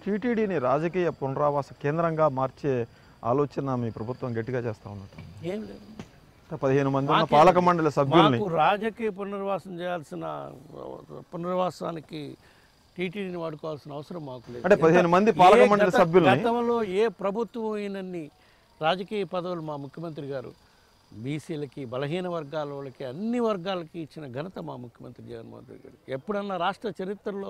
టీటీడీని రాజకీయ పునరావాస కేంద్రంగా మార్చే ఆలోచన మీ ప్రభుత్వం గట్టిగా చేస్తూ ఉన్నట్టు ఏం లేదు పదిహేను మంది ఉన్న మాకే- పాలక మండలి సభ్యుల్ని మాకు రాజకీయ పునర్వాసం చేయాల్సిన పునర్వాసానికి టీటీడీని వాడుకోవాల్సిన అవసరం మాకు లేదు అంటే పదిహేను మంది పాలక ఏ మండలి గత- సభ్యుల్ని గతంలో ఏ ప్రభుత్వం అయినన్ని రాజకీయ పదవులు మా ముఖ్యమంత్రి గారు బీసీలకి బలహీన వర్గాల వాళ్ళకి అన్ని వర్గాలకి ఇచ్చిన ఘనత మా ముఖ్యమంత్రి జగన్మోహన్ రెడ్డి గారు ఎప్పుడన్నా రాష్ట్ర చరిత్రలో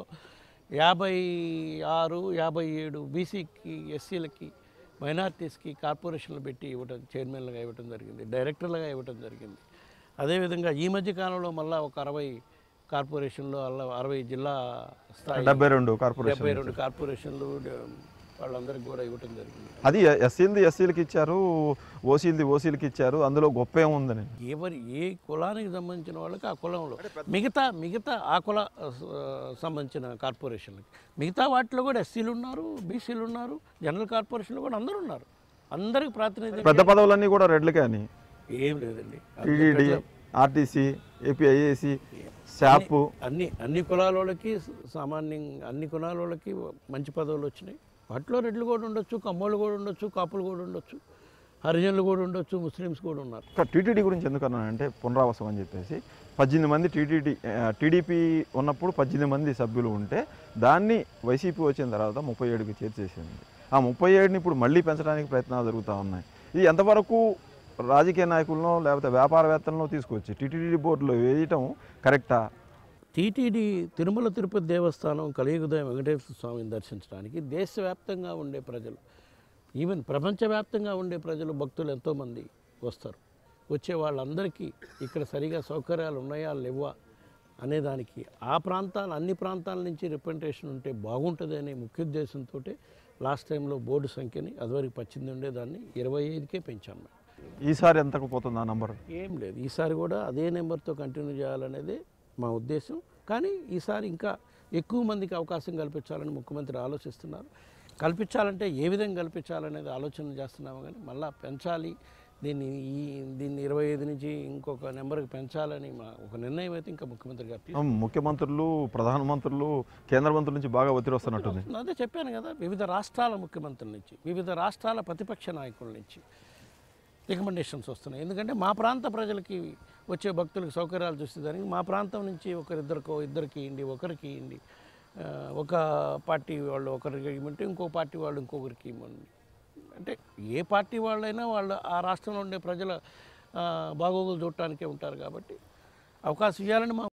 యాభై ఆరు యాభై ఏడు బీసీకి ఎస్సీలకి మైనార్టీస్కి కార్పొరేషన్లు పెట్టి ఇవ్వటం చైర్మన్లుగా ఇవ్వటం జరిగింది డైరెక్టర్లుగా ఇవ్వటం జరిగింది అదేవిధంగా ఈ మధ్య కాలంలో మళ్ళీ ఒక అరవై కార్పొరేషన్లు అలా అరవై జిల్లా స్థాయి డెబ్బై రెండు కార్పొరేషన్ డెబ్బై రెండు కార్పొరేషన్లు డ- వాళ్ళందరికీ కూడా ఇవ్వటం జరిగింది అది ఎస్సీలది ఎస్సీలకి ఇచ్చారు ఓసీలది ఓసీలకి ఇచ్చారు అందులో గొప్ప ఏముందని ఎవరి ఏ కులానికి సంబంధించిన వాళ్ళకి ఆ కులంలో మిగతా మిగతా ఆ కుల ఆ, సంబంధించిన కార్పొరేషన్లకి మిగతా వాటిలో కూడా ఎస్సీలు ఉన్నారు బీసీలు ఉన్నారు జనరల్ కార్పొరేషన్లు కూడా అందరూ ఉన్నారు అందరికి ప్రాతినిధ్యం పెద్ద పదవులన్నీ కూడా రెడ్లకే అని ఏం లేదండి టీడీడీ ఆర్టీసీ ఏపీఐఏసి శాప్ అన్ని అన్ని కులాల వాళ్ళకి సామాన్యంగా అన్ని కులాల వాళ్ళకి మంచి పదవులు వచ్చినాయి వాటిలో రెడ్లు కూడా ఉండొచ్చు కమ్మోళ్ళు కూడా ఉండొచ్చు కాపులు కూడా ఉండొచ్చు హరిజనులు కూడా ఉండొచ్చు ముస్లిమ్స్ కూడా ఉన్నారు ఇంకా టీటీడీ గురించి ఎందుకు అన్నానంటే పునరావాసం అని చెప్పేసి పద్దెనిమిది మంది టీటీడీ టీడీపీ ఉన్నప్పుడు పద్దెనిమిది మంది సభ్యులు ఉంటే దాన్ని వైసీపీ వచ్చిన తర్వాత ముప్పై ఏడుకి చేర్చేసింది ఆ ముప్పై ఏడుని ఇప్పుడు మళ్ళీ పెంచడానికి ప్రయత్నాలు జరుగుతూ ఉన్నాయి ఇది ఎంతవరకు రాజకీయ నాయకులను లేకపోతే వ్యాపారవేత్తలను తీసుకొచ్చి టీటీడీ బోర్డులో వేయటం కరెక్టా టీటీడీ తిరుమల తిరుపతి దేవస్థానం కలియుగదయం వెంకటేశ్వర స్వామిని దర్శించడానికి దేశవ్యాప్తంగా ఉండే ప్రజలు ఈవెన్ ప్రపంచవ్యాప్తంగా ఉండే ప్రజలు భక్తులు ఎంతోమంది వస్తారు వచ్చే వాళ్ళందరికీ ఇక్కడ సరిగా సౌకర్యాలు ఉన్నాయా లేవా అనేదానికి ఆ ప్రాంతాల అన్ని ప్రాంతాల నుంచి రిప్రజెంటేషన్ ఉంటే బాగుంటుంది అనే ముఖ్య ఉద్దేశంతో లాస్ట్ టైంలో బోర్డు సంఖ్యని అదివరకు పచ్చింది ఉండేదాన్ని ఇరవై ఐదుకే పెంచాం మేము ఈసారి ఎంతకు పోతుంది ఆ నంబర్ ఏం లేదు ఈసారి కూడా అదే నెంబర్తో కంటిన్యూ చేయాలనేదే మా ఉద్దేశం కానీ ఈసారి ఇంకా ఎక్కువ మందికి అవకాశం కల్పించాలని ముఖ్యమంత్రి ఆలోచిస్తున్నారు కల్పించాలంటే ఏ విధంగా కల్పించాలనేది ఆలోచన చేస్తున్నాము కానీ మళ్ళా పెంచాలి దీన్ని ఈ దీన్ని ఇరవై ఐదు నుంచి ఇంకొక నెంబర్కి పెంచాలని మా ఒక నిర్ణయం అయితే ఇంకా ముఖ్యమంత్రి గారు తీసుకున్నారు. ముఖ్యమంత్రులు ప్రధానమంత్రులు కేంద్ర మంత్రుల నుంచి బాగా ఒత్తిడి వస్తున్నట్టుంది అదే చెప్పాను కదా వివిధ రాష్ట్రాల ముఖ్యమంత్రుల నుంచి వివిధ రాష్ట్రాల ప్రతిపక్ష నాయకుల నుంచి రికమెండేషన్స్ వస్తున్నాయి ఎందుకంటే మా ప్రాంత ప్రజలకి వచ్చే భక్తులకు సౌకర్యాలు చూసేదానికి మా ప్రాంతం నుంచి ఒకరిద్దరికో ఇద్దరికి ఇవ్వండి ఒకరికి ఇవ్వండి ఆ, ఒక పార్టీ వాళ్ళు ఒకరికి ఇవ్వమంటే ఇంకో పార్టీ వాళ్ళు ఇంకొకరికి ఇవ్వండి అంటే ఏ పార్టీ వాళ్ళైనా వాళ్ళు ఆ రాష్ట్రంలో ఉండే ప్రజల ఆ, బాగోగులు చూడటానికే ఉంటారు కాబట్టి అవకాశం ఇవ్వాలని మా